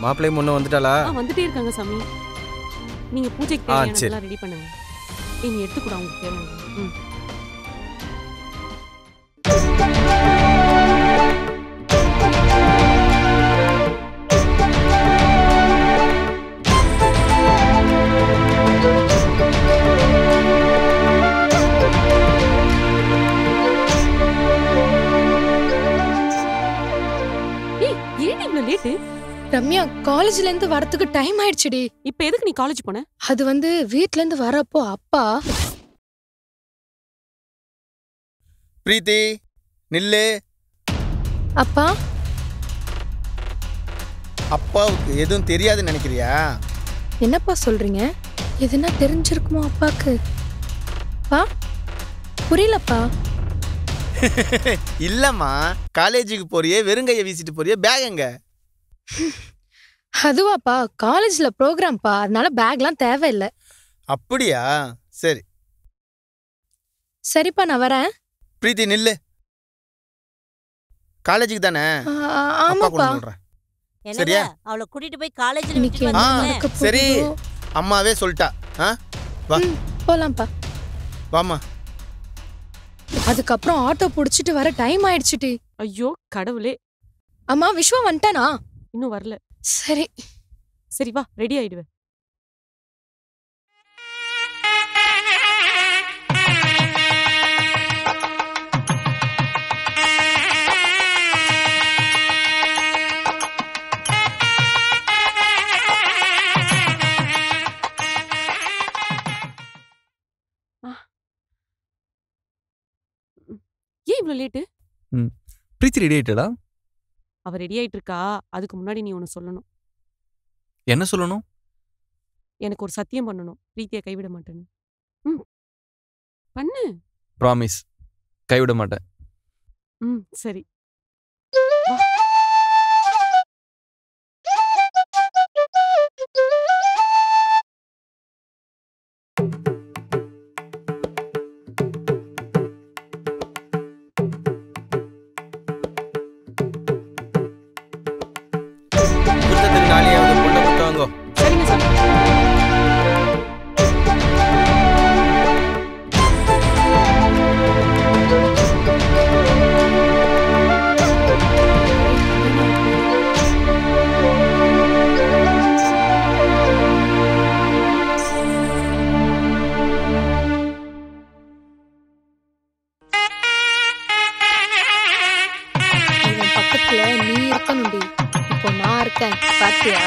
மாப்பிள்ளையும் முன்ன வந்துட்டாளா ஆ வந்துட்டே இருக்காங்க சாமி நீங்க பூஜைக்கு ஆ, தேவையானதெல்லாம் ரெடி பண்ணுங்க ஏய், நீ எடுத்து கூட உங்களுக்கு தேவையானது ம் ஏய் ஏன் இவ்வளவு லேட்டு ரம்யா காலேஜ்ல இருந்து வரதுக்கு டைம் ஆயிடுச்சுடி இப்போ எதுக்கு நீ காலேஜ் போன அது வந்து வீட்ல இருந்து வரப்போ அப்பா பிரீத்தி நில்லு அப்பா அப்பாவுக்கு எதுவும் தெரியாதுன்னு நினைக்கிறியா என்னப்பா சொல்றீங்க எதுனா தெரிஞ்சிருக்குமோ அப்பாக்கு பா புரியலப்பா இல்லம்மா காலேஜுக்கு போறியே வெறுங்கைய வீசிட்டு போறியே பேக் எங்க அதுவாப்பா காலேஜ்ல ப்ரோக்ராம்ப்பா அதனால பேக்லாம் தேவையில்லை அப்படியா சரி சரிப்பா நான் வரேன் பிரீத்தி நில்லு காலேஜுக்கு தானே ஆ, அப்பா கூட ஆமாப்பா சொல்றேன் என்னங்க சரியா? அவளை கூட்டிட்டு போய் காலேஜ்ல இன்னைக்கு விட்டுட்டு என்ன ஆ, வந்துருங்களேன். நடக்க சரி. போகுதோ? அம்மாவே சொல்லிட்டா ஆ வா ம், போலாம்ப்பா வாம்மா அதுக்கப்புறம் ஆட்டோ புடிச்சிட்டு வர டைம் ஆயிடுச்சுடி ஐயோ கடவுளே அம்மா விஸ்வா வந்துட்டானா இன்னும் வரல சரி சரி வா ரெடி ஆயிடுவேன் ஆ. ம். ஏன் இவ்வளவு லேட்டு பிரீத்தி ரெடி ஆயிட்டடா அவ ரெடி ஆயிட்டு இருக்கா அதுக்கு முன்னாடி நீ ஒன்னு சொல்லணும் என்ன சொல்லணும் எனக்கு ஒரு சத்தியம் பண்ணணும் பிரீத்தியை கைவிட மாட்டேன்னு ம் பண்ணு ப்ராமிஸ் கைவிட மாட்டேன் ம் சரி புத்தகத்துக்கு நாளையாவது பொண்ணை கொடுத்தாங்க சரிங்க சாமி இவன் பக்கத்துல நீ இருக்கணும்டி இப்போ நான் இருக்கேன் பாத்தியா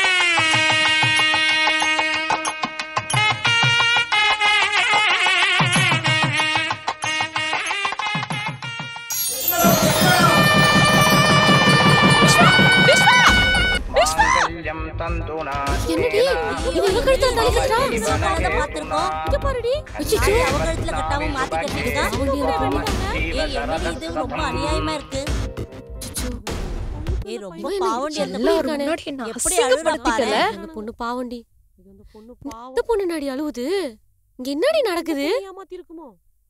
என்னடி இவ எங்க கழுத்துல தாலி கட்டுறா நாங்க பார்த்திருக்கோம். இங்க பாருடி அது அவ கழுத்துல கட்டாம மாத்தி கட்டிருக்கா. ஏய், என்னடி இது ரொம்ப அநியாயமா இருக்கு ஏய் ரொம்ப பாவண்டி அந்த எல்லாரும் பொண்ணு. முன்னாடி என்ன எப்படி அழுகுறா பாரு. அசிங்கப்படுத்திட்டல அந்த பொண்ணு பாவண்டி இது அந்த பொண்ணு இந்த பாவம் பொண்ணு நாடி அழுவுது இங்க என்னடி நடக்குது ஏமாத்தி இருக்குமோ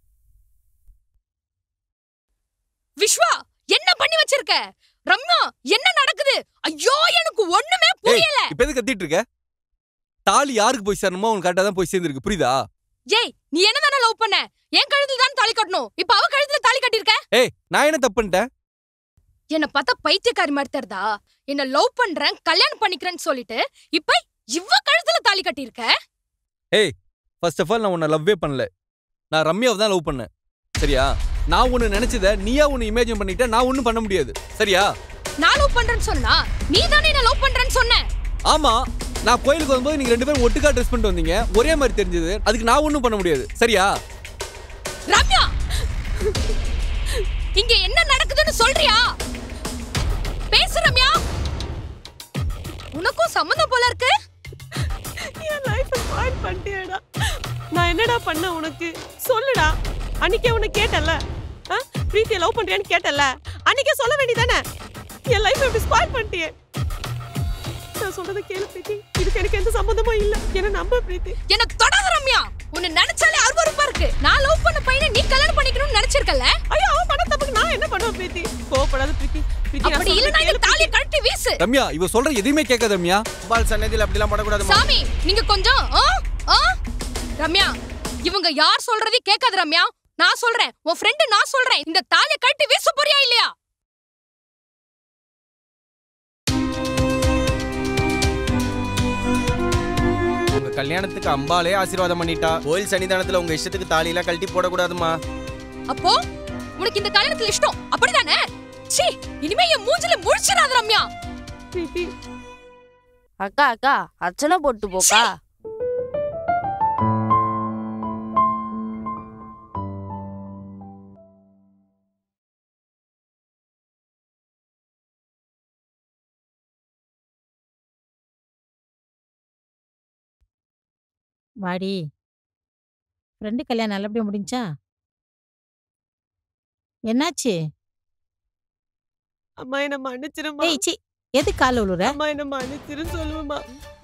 விஸ்வா என்ன பண்ணி வச்சிருக்க ரம்யா என்ன நடக்குது ஐயோ எனக்கு ஒண்ணுமே ஏய் புரியல இப்ப எது கத்திட்டு இருக்க தாலி யாருக்கு போய் சேரணுமோ அவனுக்கு கரெக்டா தான் போய் சேர்ந்துருக்கு புரியுதா ஏய் நீ என்ன தானே லவ் பண்ண என் கழுத்துல தான் தாலி கட்டணும் இப்ப அவ கழுத்துல தாலி கட்டியிருக்க ஏய் நான் என்ன தப்பு பண்ணிட்டேன் என்ன பார்த்தா பைத்தியக்காரி மாதிரி தெரிதா என்ன லவ் பண்றேன் கல்யாணம் பண்ணிக்கிறேன்னு சொல்லிட்டு இப்ப இவ கழுத்துல தாலி கட்டியிருக்க ஃபர்ஸ்ட் ஆஃப் ஆல் நான் உன்னை லவ்வே பண்ணல நான் ரம்யாவை தான் லவ் பண்ணேன் சரியா நான் ஒன்னு நினைச்சத நீயா ஒன்னு இமேஜின் பண்ணிட்ட நான் ஒன்னும் பண்ண முடியாது சரியா நான் லவ் பண்றேன்னு சொன்னா நீ தானே என்ன லவ் பண்றேன்னு சொன்ன ஆமா நான் கோயிலுக்கு வரும்போது நீங்க ரெண்டு பேரும் ஒட்டுக்கா ட்ரெஸ் பண்ணிட்டு வந்தீங்க ஒரே மாதிரி தெரிஞ்சது அதுக்கு நான் ஒன்றும் பண்ண முடியாது சரியா ரம்யா இங்க என்ன நடக்குதுன்னு சொல்றியா பேசு ரம்யா உனக்கும் சம்மந்தம் போல இருக்கு என் லைஃப் ஸ்பாயில் பண்ணிட்டியேடா நான் என்னடா பண்ண உனக்கு சொல்லுடா அன்னைக்கே உனக்கு கேட்டல ஆ பிரீத்தியை லவ் பண்றியான்னு கேட்டல அன்னைக்கே சொல்ல வேண்டியதானே என் லைஃப் இப்படி ஸ்பாயில் பண்ணிட்டியே நான் சொல்றத கேளு பிரீத்தி இதுக்கு எனக்கு எந்த சம்பந்தமும் இல்ல என்ன நம்ப பிரீத்தி என்ன தொடாத ரம்யா உன்னை நினைச்சாலே அருவருப்பா இருக்கு நான் லவ் பண்ண பையனை நீ கல்யாணம் பண்ணிக்கணும்னு நினைச்சிருக்கல ஐயோ அவன் பண்ண தப்புக்கு நான் என்ன பண்ணுவேன் பிரீத்தி கோவப்படாத பிரீத்தி பிரீத்தி நான் அப்படி சொல்றத இல்லனா இந்த கேளு தாலியை கழட்டி வீசு ரம்யா இவ சொல்ற எதையுமே கேட்காத ரம்யா பால் சன்னதியில் அப்படிலாம் போடக்கூடாதுமா சாமி நீங்க கொஞ்சம் ஆ? ஆ? ரம்யா இவங்க யார் சொல்றதையும் கேட்காத ரம்யா நான் சொல்றேன் உன் ஃப்ரெண்டு நான் சொல்றேன் இந்த தாலியை கழட்டி வீச போறியா இல்லையா உங்க கல்யாணத்துக்கு அம்பாலே ஆசீர்வாதம் பண்ணிட்டா கோயில் சன்னிதானத்துல உங்க இஷ்டத்துக்கு தாலியெல்லாம் கழட்டி போடக்கூடாதுமா அப்போ உனக்கு இந்த கல்யாணத்துல இஷ்டம் அப்படிதானே சீ இனிமே என் மூஞ்சில முழிச்சிடாத ரம்யா பிரீத்தி அக்கா அக்கா அர்ச்சனை போட்டு போக்கா வாடி ஃப்ரெண்டு கல்யாணம் நல்லபடியா முடிஞ்சா என்னாச்சு அம்மா என்ன மன்னிச்சிருமா ஏய் சி எது கால உழுற அம்மா என்ன மன்னிச்சிரு சொல்லுவேம்மா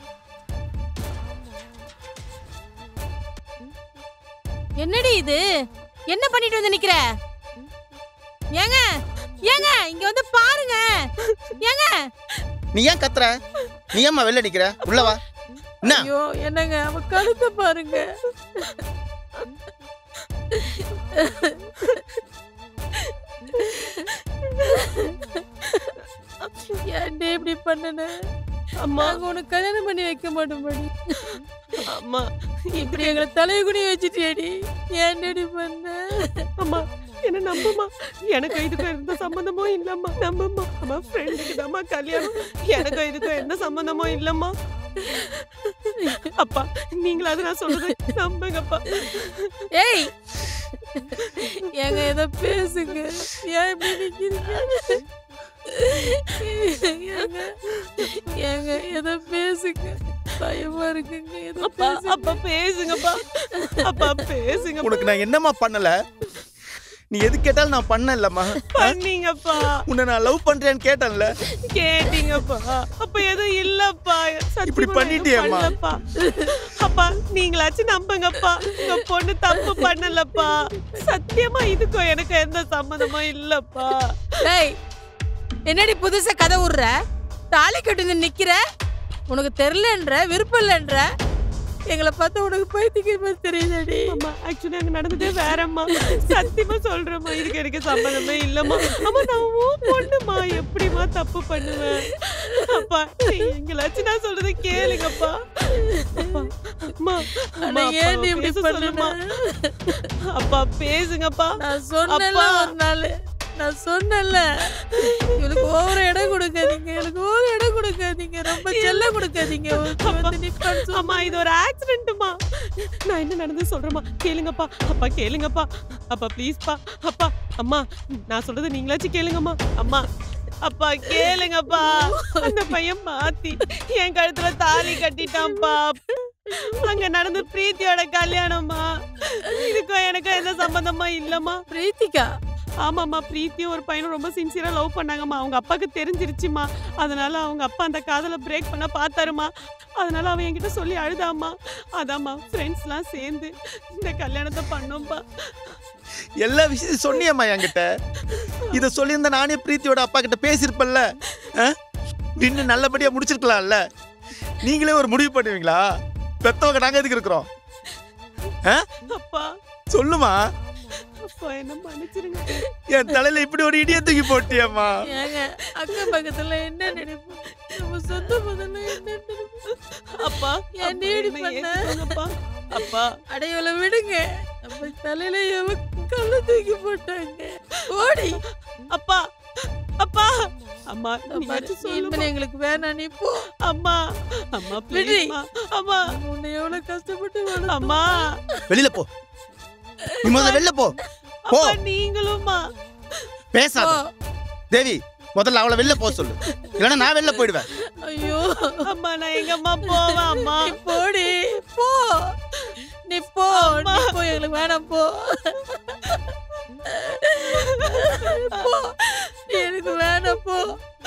என்னடி இது என்ன பண்ணிட்டு வந்து நிக்கிற ஏங்க ஏங்க இங்க வந்து பாருங்க ஏங்க நீ ஏன் கத்துற நீ ஏம்மா வெளில நிக்கிற உள்ள வா என்ன ஐயோ என்னங்க அவ கழுத்த பாருங்க ஏன்டி இப்படி பண்ணன அம்மா நாங்க உனக்கு கல்யாணம் பண்ணி வைக்க மாட்டோம் படி அம்மா இப்படி எங்களை தலைய குனி வச்சுட்டியடி ஏன்டி பண்ண அம்மா என்ன நம்புமா எனக்கு இதுக்கும் எந்த சம்பந்தமும் இல்லம்மா நம்புமா அம்மா ஃப்ரெண்டுக்கு தாம்மா கல்யாணம் எனக்கும் இதுக்கும் எந்த சம்பந்தமும் இல்லம்மா அப்பா நீங்களாவது நான் சொல்றது நம்புங்கப்பா ஏய் ஏங்க ஏதோ பேசுங்க ஏன் இப்படி நிக்கிறீங்க ஏங்க ஏங்க ஏதோ பேசுங்க பயமா இருக்குங்க ஏதோ அப்பா பேசுங்க அப்பா பேசுங்கப்பா அப்பா பேசுங்க உனக்கு நான் என்னம்மா பண்ணல நீ எது கேட்டாலும் நான் பண்ணலம்மா பண்ணீங்கப்பா உன்னை நான் லவ் பண்றேன்னு கேட்டேன்ல கேட்டீங்கப்பா அப்ப எதுவும் இல்லப்பா சத்தியமா இப்படி நான் எதுவும் பண்ணிட்டியேம்மா. பண்ணலப்பா. அப்பா நீங்களாச்சும் நம்புங்கப்பா உங்க பொண்ணு தப்பு பண்ணலப்பா சத்தியமா இதுக்கும் எனக்கு எந்த சம்மந்தமும் இல்லப்பா ஏய் என்னடி புதுசா கதை விடுற தாலி கட்டி வந்து நிக்கிற உனக்கு தெரிலன்ற விருப்பம் இல்லைன்ற எங்களை பார்த்தா உனக்கு பைத்திக்கிற மாதிரி தெரியுதாடி அம்மா ஆக்சுவலி அங்க நடந்ததே வேறம்மா சத்தியமா சொல்றேம்மா இதுக்கு எனக்கு சம்மந்தமே இல்லம்மா அம்மா நான் உன் பொண்ணுமா எப்படிம்மா தப்பு பண்ணுவேன் அப்பா நீ எங்களாச்சும் நான் சொல்றதை கேளுங்கப்பா அப்பா, அம்மா ஆனா அம்மா, ஏன் அப்பாவை இப்படி பேச சொல்லுமா பண்ணுமா அப்பா பேசுங்கப்பா நான் சொன்னல அப்பா. ஒரு நாள் நான் சொன்னல இவளுக்கு ஓவர இடம் கொடுக்காதீங்க எனக்கு ஓவர இடம் கொடுக்காதீங்க ரொம்ப செல்லம் கொடுக்காதீங்க ஒருத்தி வந்து நிப்பான்னு சொன்னா. அம்மா இது ஒரு ஆக்சிடென்ட்மா நான் என்ன நடந்து சொல்றேம்மா கேளுங்கப்பா அப்பா கேளுங்கப்பா அப்பா ப்ளீஸ்ப்பா அப்பா அம்மா நான் சொல்றது நீங்களாச்சும் கேளுங்கம்மா அம்மா அப்பா கேளுங்கப்பா அந்த பையன் மாத்தி என் கழுத்துல தாலி கட்டிட்டான்ப்பா அங்க நடந்து பிரீத்தியோட கல்யாணம்மா இதுக்கும் எனக்கும் எந்த சம்பந்தமா இல்லம்மா பிரீத்திகா ஆமாம்மா பிரீத்தியும் ஒரு பையனும் ரொம்ப சின்சியரா லவ் பண்ணாங்கம்மா அவங்க அப்பாவுக்கு தெரிஞ்சிருச்சுமா அதனால அவங்க அப்பா அந்த காதலை பிரேக் பண்ண பார்த்தாருமா அதனால அவன் என்கிட்ட சொல்லி அழுதாம்மா அதாம்மா ஃப்ரெண்ட்ஸ்லாம் சேர்ந்து இந்த கல்யாணத்தை பண்ணோம்ப்பா எல்லா விஷயத்தையும் சொன்னியம்மா என்கிட்ட இதை சொல்லியிருந்தா நானே பிரீத்தியோட அப்பா கிட்ட பேசியிருப்பேன்ல ஆ? நின்னு நல்லபடியா முடிச்சிருக்கலாம்ல நீங்களே ஒரு முடிவு பண்ணுவீங்களா பெத்தவங்க நாங்க எதுக்கு இருக்கிறோம் ஆ? அப்பா சொல்லுமா அப்பா என்ன மன்னிச்சிருங்க என் தலையில இப்படி ஒரு இடிய தூக்கி போட்டியம்மா ஏங்க அக்கம் பக்கத்துல என்ன நினைப்போம் நம்ம சொந்த முதல்ல என்ன நினைப்போம் அப்பா ஏன்டி அப்பா, இப்படி என்னை பண்ண? ஏத்துக்கோங்கப்பா. அப்பா அடையவளை விடுங்க நம்ம தலையில எவன் கல்ல தூக்கி போட்டாங்க ஓடி அப்பா அப்பா அம்மா பாரு, நீங்களாச்சும் இனிமேல் சொல்லுமா எங்களுக்கு வேணாம் நீ போ அம்மா அம்மா விடுடி. ப்ளீஸ்மா அம்மா உன்னை எவ்வளவு கஷ்டப்பட்டு வளர்த்தோம். அம்மா வெளியில போ நீ முதல்ல வெளில போ போ அப்பா நீங்களும்மா பேசாத போ. தேவி முதல்ல அவளை வெளில போக சொல்லு இல்லைன்னா நான் வெளில போயிடுவேன் ஐயோ அம்மா நான் எங்கம்மா போவேன் அம்மா நீ போடி போ நீ போ நீ போ எங்களுக்கு வேணாம் போ போ நீ எனக்கு வேணாம் போ